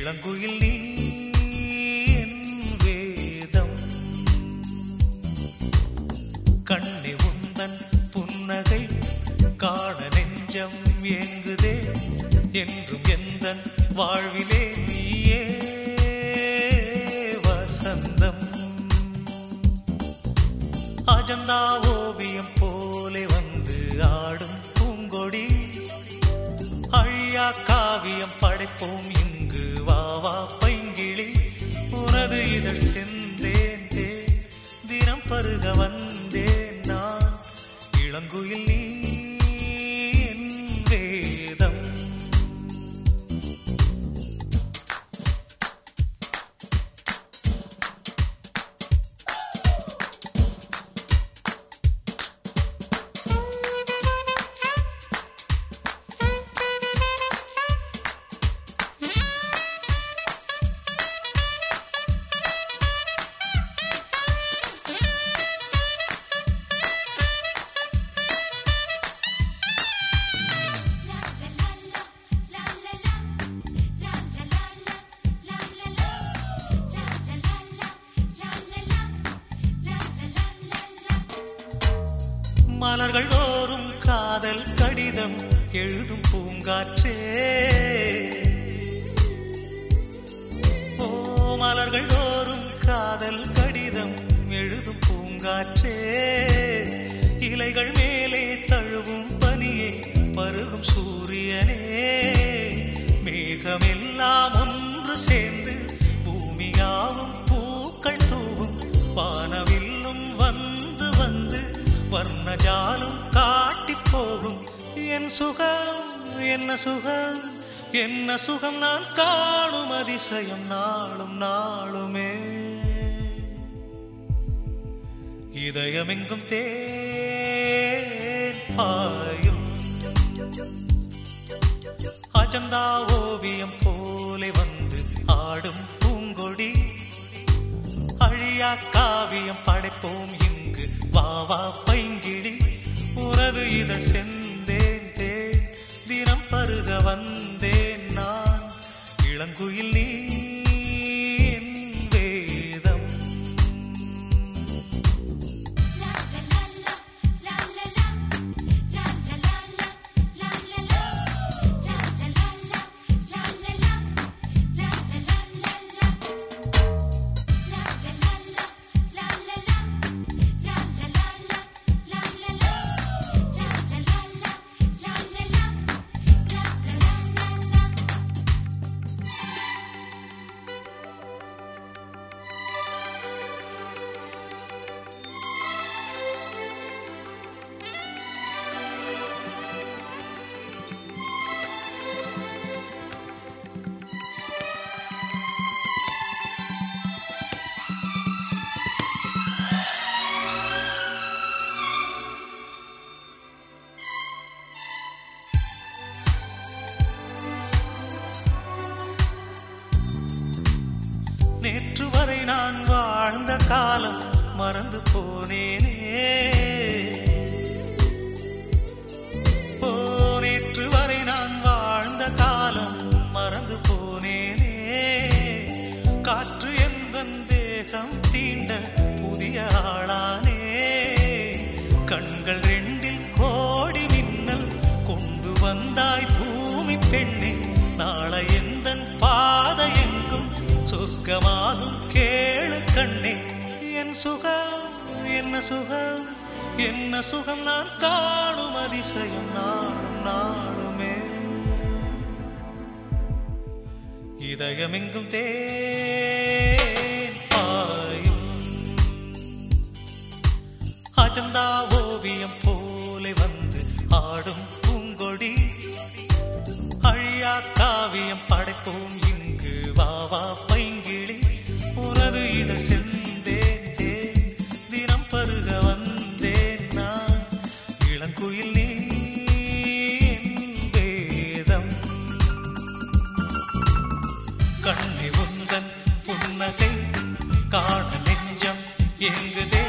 இளங்குயில் நீ என் வேதம் கண்ணி உந்தன் புன்னகை காண நெஞ்சம் ஏங்குதே என்றும் எந்தன் வாழ்விலே நீயே வசந்தம் அஜந்தா ஓவியம் போலே வந்து ஆடும் பூங்கொடி அழியா காவியம் படைப்போம் இங்கு வா வா பைங்கிளி உனது இதழ் செந்தேன் தே தினம் பருக வந்தேன் நான் இளங்குயில் நீ என் வேதம் மலர்கள் தோறும் காதல் கடிதம் எழுதும் பூங்காற்றே ஓ மலர்கள் தோறும் காதல் கடிதம் எழுதும் பூங்காற்றே இலைகள் மேலே தழுவும் பனியே பருகும் சூரியனே மேகமெல்லாம் ஒன்று சேர்ந்து பூமியாவும் பூக்கள் தூவும் வானவில்லும் வந்து வந்து வர்ணஜாலம் காட்டி போகும் என் சுகம் என்ன சுகம் என்ன சுகம் நான் காணும் அதிசயம் நாளும் நாளுமே இதயமெங்கும் தேன் பாயும் அஜந்தா ஓவியம் போலே வந்து ஆடும் பூங்கொடி அழியா காவியம் படைப்போம் இங்கு வா வா பைங்கிளி உனது இதழ் செந்தேன் தேன் தினம் பருக வந்தேன் நான் இளங்குயில் நீ என் வேதம் நேற்று வரை நான் வாழ்ந்த காலம் மறந்து போனேனே ஓ நேற்று வரை நான் வாழ்ந்த காலம் மறந்து போனேனே காற்று எந்த தேகம் தீண்ட புதிய ஆளானே கண்கள் ரெண்டில் கோடி மின்னல் கொண்டு வந்தாய் பூமி பெண்ணே நாளை எந்தன் பாதை எங்கும் சொர்க்கமாகும் கேளு கண்ணே என் சுகம் என்ன சுகம் என்ன சுகம் நான் காணும் அதிசயம் நாளும் நாளுமே இதயமெங்கும் தேன் பாயும் அஜந்தா ஓவியம் போலே வந்து ஆடும் பூங்கொடி அழியா காவியம் படைப்போம் இங்கு வா வா பைங்கிளி உனது இதழ் செந்தேன் தேன் தினம் பருக வந்தேன் நான் இளங்குயில் நீ என் வேதம் கண்ணி உந்தன் புன்னகை காண நெஞ்சம் எங்குதே